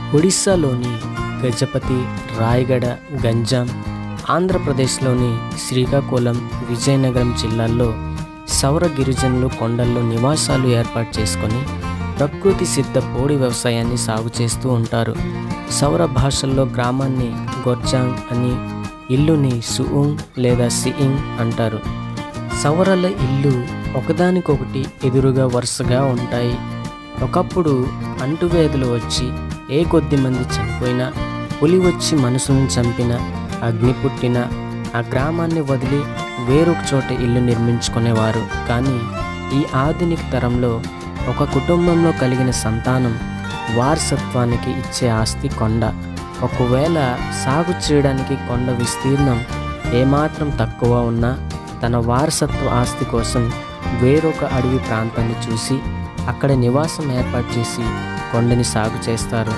ఒడిస్సాలోని గజపతి రాయగడ గంజాం ఆంధ్రప్రదేశ్లోని శ్రీకాకుళం విజయనగరం జిల్లాల్లో సౌర గిరిజనులు కొండల్లో నివాసాలు ఏర్పాటు చేసుకొని ప్రకృతి సిద్ధ పోడి వ్యవసాయాన్ని సాగు చేస్తూ ఉంటారు సౌర భాషల్లో గ్రామాన్ని గొర్జాంగ్ అని ఇల్లుని సుఉంగ్ లేదా సియింగ్ అంటారు సౌరల ఇల్లు ఒకదానికొకటి ఎదురుగా వరుసగా ఉంటాయి ఒకప్పుడు అంటువ్యాధులు వచ్చి ఏ కొద్ది మంది చనిపోయినా పులి వచ్చి మనసును చంపిన అగ్ని పుట్టిన ఆ గ్రామాన్ని వదిలి వేరొక చోట ఇల్లు నిర్మించుకునేవారు కానీ ఈ ఆధునిక తరంలో ఒక కుటుంబంలో కలిగిన సంతానం వారసత్వానికి ఇచ్చే ఆస్తి కొండ ఒకవేళ సాగు చేయడానికి కొండ విస్తీర్ణం ఏమాత్రం తక్కువ ఉన్నా తన వారసత్వ ఆస్తి కోసం వేరొక అడవి ప్రాంతాన్ని చూసి అక్కడ నివాసం ఏర్పాటు చేసి కొండని సాగు చేస్తారు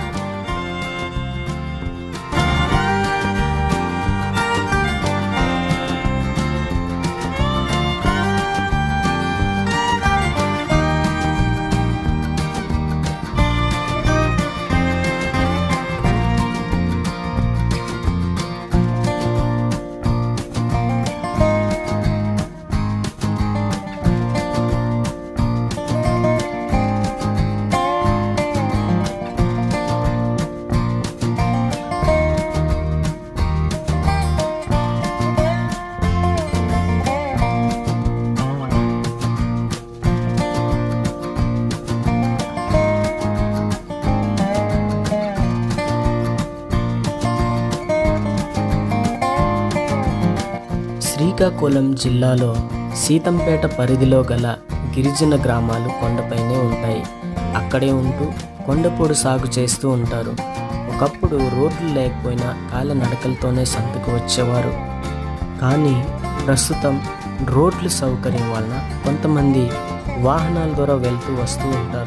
శ్రీకాకుళం జిల్లాలో సీతంపేట పరిధిలో గల గిరిజన గ్రామాలు కొండపైనే ఉంటాయి అక్కడే ఉంటూ కొండపొడు సాగు చేస్తూ ఉంటారు ఒకప్పుడు రోడ్లు లేకపోయినా కాళ్ళ నడకలతోనే సంతకు వచ్చేవారు కానీ ప్రస్తుతం రోడ్ల సౌకర్యం వలన కొంతమంది వాహనాల ద్వారా వెళ్తూ వస్తూ ఉంటారు